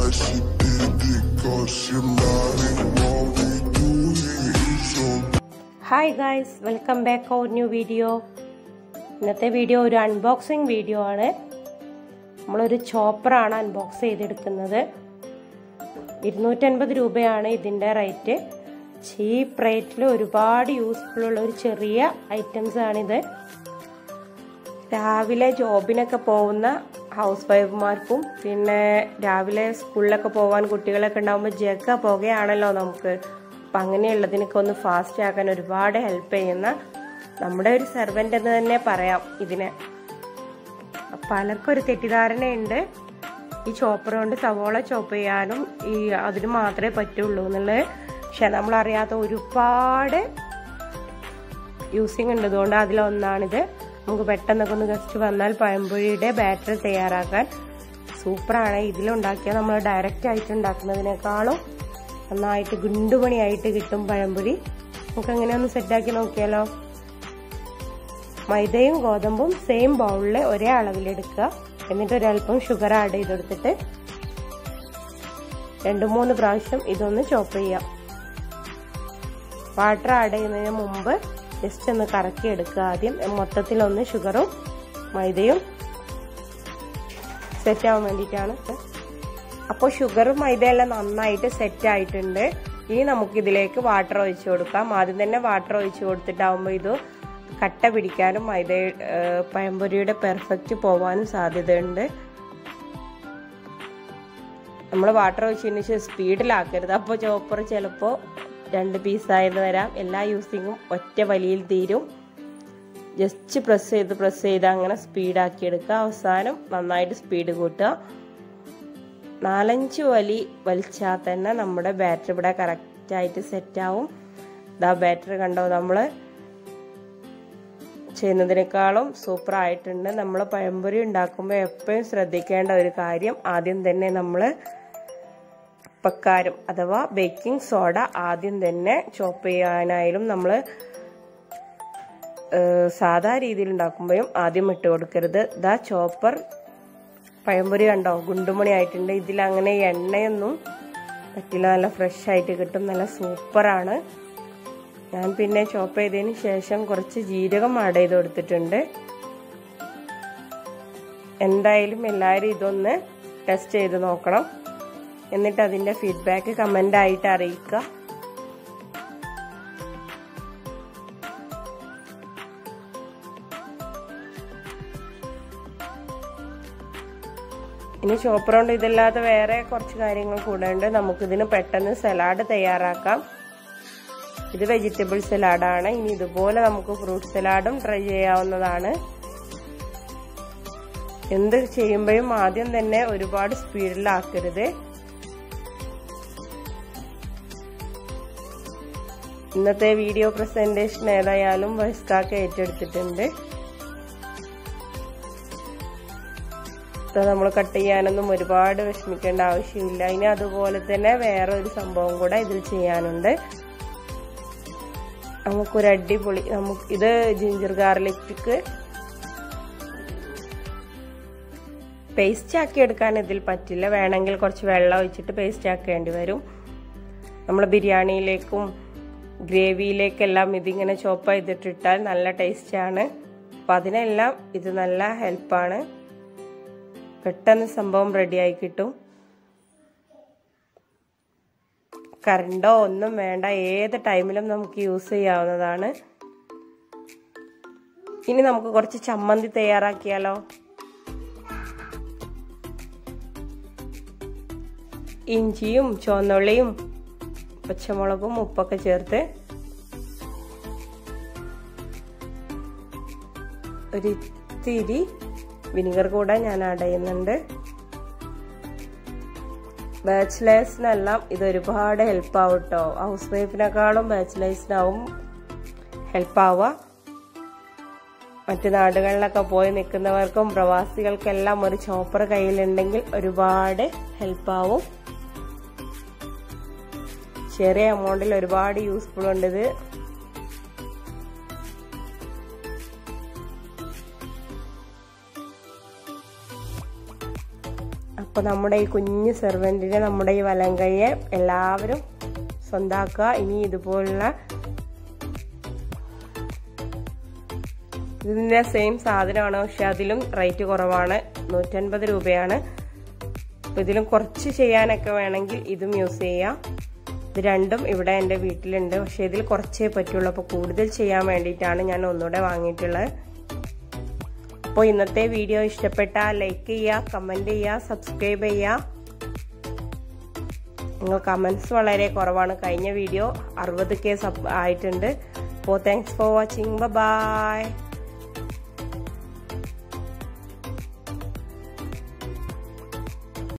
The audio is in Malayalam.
that she did it cause she might what we do is so hi guys welcome back our new video ഇന്നത്തെ വീഡിയോ ഒരു അൺബോക്സിങ് വീഡിയോ ആണ് നമ്മളൊരു ചോപ്പറാണ് അൺബോക്സ് ചെയ്തെടുക്കുന്നത് ഇരുന്നൂറ്റൻപത് രൂപയാണ് ഇതിൻ്റെ റേറ്റ് ചീപ്പ് റേറ്റിൽ ഒരുപാട് യൂസ്ഫുൾ ഉള്ള ഒരു ചെറിയ ഐറ്റംസ് ആണിത് രാവിലെ ജോബിനൊക്കെ പോകുന്ന ഹൗസ് വൈഫുമാർക്കും പിന്നെ രാവിലെ സ്കൂളിലൊക്കെ പോകാൻ കുട്ടികളൊക്കെ ഉണ്ടാകുമ്പോൾ ജഗ പുകയാണല്ലോ നമുക്ക് അപ്പം അങ്ങനെയുള്ളതിനൊക്കെ ഒന്ന് ഫാസ്റ്റ് ആക്കാൻ ഒരുപാട് ഹെൽപ്പ് ചെയ്യുന്ന നമ്മുടെ ഒരു സെർവൻ്റ് എന്ന് തന്നെ പറയാം ഇതിനെ പലർക്കും ഒരു തെറ്റിദ്ധാരണയുണ്ട് ഈ ചോപ്പർ കൊണ്ട് സവോള ചോപ്പ് ചെയ്യാനും ഈ അതിന് മാത്രമേ പറ്റുള്ളൂ എന്നുള്ളത് പക്ഷെ നമ്മളറിയാത്ത ഒരുപാട് യൂസിങ് ഉണ്ട് അതുകൊണ്ട് അതിലൊന്നാണിത് നമുക്ക് പെട്ടെന്നൊക്കെ ഒന്ന് ഗസ്റ്റ് വന്നാൽ പഴംപൊഴിയുടെ ബാറ്റർ തയ്യാറാക്കാൻ സൂപ്പറാണ് ഇതിലുണ്ടാക്കിയാൽ നമ്മൾ ഡയറക്റ്റ് ആയിട്ട് ഉണ്ടാക്കുന്നതിനേക്കാളും നന്നായിട്ട് ഗുണ്ടുപണിയായിട്ട് കിട്ടും പഴംപൊരി നമുക്ക് അങ്ങനെ ഒന്ന് സെറ്റാക്കി നോക്കിയാലോ മൈദയും ഗോതമ്പും സെയിം ബൗളിൽ ഒരേ അളവിലെടുക്കുക എന്നിട്ട് ഒരല്പം ഷുഗർ ആഡ് ചെയ്തെടുത്തിട്ട് രണ്ട് മൂന്ന് പ്രാവശ്യം ഇതൊന്ന് ചോപ്പ് ചെയ്യാം വാട്ടർ ആഡ് ചെയ്യുന്നതിന് മുമ്പ് ജസ്റ്റ് ഒന്ന് കറക്കി എടുക്കുക ആദ്യം മൊത്തത്തിലൊന്ന് ഷുഗറും മൈദയും സെറ്റ് ആവാൻ വേണ്ടിയിട്ടാണ് അപ്പോൾ ഷുഗറും മൈദയെല്ലാം നന്നായിട്ട് സെറ്റ് ആയിട്ടുണ്ട് ഇനി നമുക്കിതിലേക്ക് വാട്ടർ ഒഴിച്ചു കൊടുക്കാം ആദ്യം തന്നെ വാട്ടർ ഒഴിച്ചു കൊടുത്തിട്ടാവുമ്പോൾ ഇത് കട്ട പിടിക്കാനും മൈദ പഴംപൊരിയുടെ പെർഫെക്റ്റ് പോവാനും സാധ്യതയുണ്ട് നമ്മൾ വാട്ടർ ഒഴിച്ചതിന് ശേഷം സ്പീഡിലാക്കരുത് അപ്പോൾ ചോപ്പർ ചിലപ്പോൾ രണ്ട് പീസായിരുന്നു വരാം എല്ലാ യൂസിങ്ങും ഒറ്റ വലിയിൽ തീരും ജസ്റ്റ് പ്രസ് ചെയ്ത് പ്രസ് ചെയ്ത് അങ്ങനെ സ്പീഡാക്കി എടുക്കുക അവസാനം നന്നായിട്ട് സ്പീഡ് കൂട്ടുക നാലഞ്ച് വലി വലിച്ചാൽ തന്നെ നമ്മുടെ ബാറ്ററി ഇവിടെ കറക്റ്റായിട്ട് സെറ്റാവും ഇതാ ബാറ്ററി കണ്ടോ നമ്മൾ ചെയ്യുന്നതിനേക്കാളും സൂപ്പർ ആയിട്ടുണ്ട് നമ്മൾ പഴംപൊരി ഉണ്ടാക്കുമ്പോൾ എപ്പോഴും ശ്രദ്ധിക്കേണ്ട ഒരു കാര്യം ആദ്യം തന്നെ നമ്മൾ അപ്പക്കാരം അഥവാ ബേക്കിംഗ് സോഡ ആദ്യം തന്നെ ചോപ്പ് ചെയ്യാനായാലും നമ്മൾ സാധാ രീതിയിൽ ഉണ്ടാക്കുമ്പോഴും ആദ്യം ഇട്ട് കൊടുക്കരുത് ദാ ചോപ്പർ പഴംപൊരി കണ്ടോ ഗുണ്ടുമണി ആയിട്ടുണ്ട് ഇതിൽ അങ്ങനെ എണ്ണയൊന്നും പറ്റില്ല നല്ല ഫ്രഷ് ആയിട്ട് കിട്ടും നല്ല സൂപ്പറാണ് ഞാൻ പിന്നെ ചോപ്പ് ചെയ്തതിന് ശേഷം കുറച്ച് ജീരകം ആഡ് ചെയ്ത് കൊടുത്തിട്ടുണ്ട് എന്തായാലും എല്ലാവരും ഇതൊന്ന് ടെസ്റ്റ് ചെയ്ത് നോക്കണം എന്നിട്ട് അതിൻ്റെ ഫീഡ്ബാക്ക് കമൻ്റ് ആയിട്ട് അറിയിക്കുക ഇനി ചോപ്പർ കൊണ്ട് ഇതല്ലാതെ വേറെ കുറച്ച് കാര്യങ്ങൾ കൂടെ ഉണ്ട് നമുക്കിതിന് പെട്ടെന്ന് സലാഡ് തയ്യാറാക്കാം ഇത് വെജിറ്റബിൾ സലാഡാണ് ഇനി ഇതുപോലെ നമുക്ക് ഫ്രൂട്ട് സലാഡും ട്രൈ ചെയ്യാവുന്നതാണ് എന്ത് ചെയ്യുമ്പോഴും ആദ്യം തന്നെ ഒരുപാട് സ്പീഡിലാക്കരുത് ഇന്നത്തെ വീഡിയോ പ്രസന്റേഷൻ ഏതായാലും വൈസ്കാക്ക് ഏറ്റെടുത്തിട്ടുണ്ട് നമ്മൾ കട്ട് ചെയ്യാനൊന്നും ഒരുപാട് വിഷമിക്കേണ്ട ആവശ്യമില്ല ഇനി അതുപോലെ തന്നെ വേറെ ഒരു സംഭവം കൂടെ ഇതിൽ ചെയ്യാനുണ്ട് നമുക്കൊരു അടിപൊളി നമുക്ക് ഇത് ജിഞ്ചർ ഗാർലിക്ക് പേസ്റ്റ് ആക്കി എടുക്കാൻ ഇതിൽ പറ്റില്ല വേണമെങ്കിൽ കുറച്ച് വെള്ളം ഒഴിച്ചിട്ട് പേസ്റ്റ് ആക്കേണ്ടി വരും നമ്മൾ ബിരിയാണിയിലേക്കും ഗ്രേവിയിലേക്കെല്ലാം ഇതിങ്ങനെ ചോപ്പ് ചെയ്തിട്ടിട്ടാൽ നല്ല ടേസ്റ്റാണ് അപ്പം അതിനെല്ലാം ഇത് നല്ല ഹെൽപ്പാണ് പെട്ടെന്ന് സംഭവം റെഡിയായി കിട്ടും കറണ്ടോ ഒന്നും വേണ്ട ഏത് ടൈമിലും നമുക്ക് യൂസ് ചെയ്യാവുന്നതാണ് ഇനി നമുക്ക് കുറച്ച് ചമ്മന്തി തയ്യാറാക്കിയാലോ ഇഞ്ചിയും ചുവന്നുള്ളിയും പച്ചമുളകും ഉപ്പൊക്കെ ചേർത്ത് ഒരിത്തിരി വിനിഗർ കൂടെ ഞാൻ ആഡ് ചെയ്യുന്നുണ്ട് ബാച്ചിലേഴ്സിനെല്ലാം ഇത് ഒരുപാട് ഹെൽപ്പ് ആവും കേട്ടോ ഹൗസ് വൈഫിനെക്കാളും ബാച്ചിലേഴ്സിനാവും ഹെൽപ്പ് ആവുക മറ്റു നാടുകളിലൊക്കെ പോയി നിൽക്കുന്നവർക്കും പ്രവാസികൾക്കെല്ലാം ഒരു ചോപ്പർ കയ്യിലുണ്ടെങ്കിൽ ഒരുപാട് ഹെൽപ്പ് ആവും ചെറിയ എമൗണ്ടിൽ ഒരുപാട് യൂസ്ഫുൾ ഉണ്ട് ഇത് അപ്പോൾ നമ്മുടെ ഈ കുഞ്ഞു സെർവൻറ്റിനെ നമ്മുടെ ഈ വലങ്കയ്യെ എല്ലാവരും സ്വന്താക്കുക ഇനി ഇതുപോലുള്ള ഇതിൻ്റെ സെയിം സാധനമാണ് പക്ഷെ അതിലും റേറ്റ് കുറവാണ് നൂറ്റൻപത് രൂപയാണ് അപ്പോൾ ഇതിലും കുറച്ച് ചെയ്യാനൊക്കെ വേണമെങ്കിൽ ഇതും യൂസ് ചെയ്യാം ഇത് രണ്ടും ഇവിടെ എൻ്റെ വീട്ടിലുണ്ട് പക്ഷെ ഇതിൽ കുറച്ചേ പറ്റുള്ളൂ അപ്പോൾ കൂടുതൽ ചെയ്യാൻ വേണ്ടിയിട്ടാണ് ഞാൻ ഒന്നുകൂടെ വാങ്ങിയിട്ടുള്ളത് അപ്പോൾ ഇന്നത്തെ വീഡിയോ ഇഷ്ടപ്പെട്ടാൽ ലൈക്ക് ചെയ്യുക കമൻറ്റ് ചെയ്യുക സബ്സ്ക്രൈബ് ചെയ്യുക നിങ്ങൾ കമൻസ് വളരെ കുറവാണ് കഴിഞ്ഞ വീഡിയോ അറുപത് കെ സബ് ആയിട്ടുണ്ട് അപ്പോൾ താങ്ക്സ് ഫോർ വാച്ചിങ് ബൈ